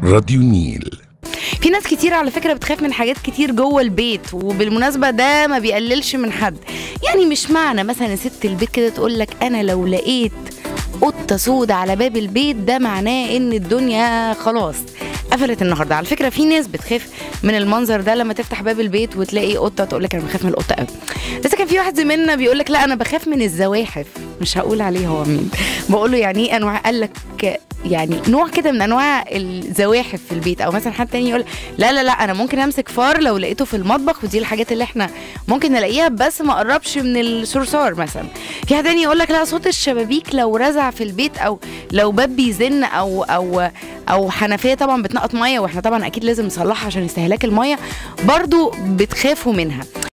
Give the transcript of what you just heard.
راديو نيل في ناس كتير على فكره بتخاف من حاجات كتير جوه البيت وبالمناسبه ده ما بيقللش من حد يعني مش معنى مثلا ست البيت كده تقول لك انا لو لقيت قطه سودة على باب البيت ده معناه ان الدنيا خلاص قفلت النهارده على فكره في ناس بتخاف من المنظر ده لما تفتح باب البيت وتلاقي قطه تقول لك انا بخاف من القطه قوي لسه كان في واحد زميلنا بيقول لك لا انا بخاف من الزواحف مش هقول عليه هو مين بقول له يعني ايه انواع قال لك يعني نوع كده من انواع الزواحف في البيت او مثلا حد تاني يقول لا لا لا انا ممكن امسك فار لو لقيته في المطبخ ودي الحاجات اللي احنا ممكن نلاقيها بس ما قربش من الصرصار مثلا في حد تاني يقول لك لا صوت الشبابيك لو رزع في البيت او لو باب بيزن او او او حنفيه طبعا بتنقط ميه واحنا طبعا اكيد لازم نصلحها عشان استهلاك الميه برضو بتخافوا منها